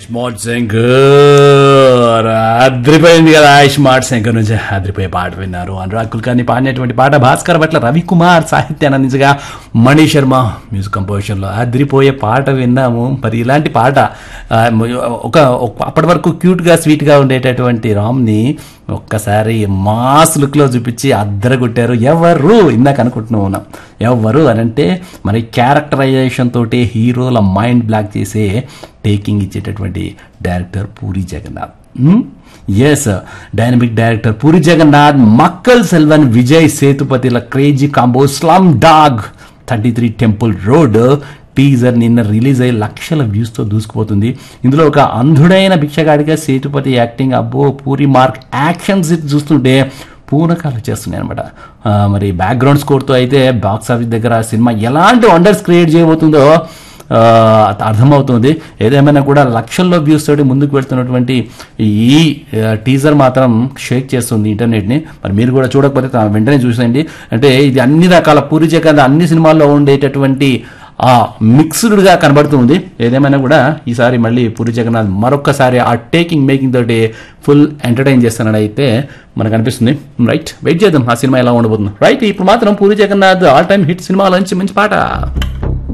smart Shankar అద్రిపోయింది కదా smart Shankar నుంచి అద్రిపోయే పాట విన్నారు అనురాగ్ కుల్కర్ని పాడినటువంటి పాట భాస్కర్ భట్ల రవికుమార్ సాహిత్యాన్ని అందించగా మణి శర్మ మ్యూజిక్ కంపోజిషన్లో అద్రిపోయే పాట విన్నాము మరి ఇలాంటి పాట ఆ, ఒక ఒక- అప్పటి వరకు క్యూట్గా స్వీట్గా ఉండేటటువంటి రామ్ని ఒక్కసారి మాస్ లుక్లో చూపించి అద్దరగొట్టారు ఎవరు ఇందాక అనుకుంటున్నాం ఉన్నాం ఎవరు అని అంటే మరి క్యారెక్టరైజేషన్ తోటి హీరోల మైండ్ బ్లాక్ చేసే టేకింగ్ ఇచ్చేటటువంటి director Puri Jagannadh yes dynamic director Puri Jagannadh Makkal Selvan Vijay సేతుపతిల crazy combo slumdog thirty three temple road teaser నిన్న రిలీజ్ అయ్యి లక్షల వ్యూస్తో దూసుకుపోతుంది ఇందులో ఒక అంధుడైన భిక్షగాడిగా సేతుపతి యాక్టింగ్ అబ్బో పూరి మార్క్ యాక్షన్స్ చూస్తుంటే పూనకాలు చేస్తున్నాయి అనమాట మరి బ్యాక్గ్రౌండ్ స్కోర్తో అయితే బాక్స్ ఆఫీస్ దగ్గర ఆ సినిమా ఎలాంటి వండర్స్ క్రియేట్ చేయబోతుందో ఆ, అర్థమవుతుంది ఏదేమైనా కూడా లక్షల్లో వ్యూస్ తోటి ముందుకు వెళ్తున్నటువంటి ఈ టీజర్ మాత్రం షేక్ చేస్తుంది ఇంటర్నెట్ని మరి మీరు కూడా చూడకపోతే తా- వెంటనే చూసేయండి అంటే ఇది అన్ని రకాల పూరి జగన్ అన్ని సినిమాల్లో ఉండేటటువంటి ఆ మిక్స్డ్గా కనబడుతుంది ఏదేమైనా కూడా ఈసారి మళ్ళీ పూరి జగన్నాథ్ మరొక్కసారి ఆ టేకింగ్ మేకింగ్ తోటి ఫుల్ ఎంటర్టైన్ చేస్తానని అయితే మనకు అనిపిస్తుంది రైట్ వెయిట్ చేద్దాం ఆ సినిమా ఎలా ఉండబోతుంది రైట్ ఇప్పుడు మాత్రం Puri Jagannadh all time hit సినిమాలో నుంచి మంచి పాట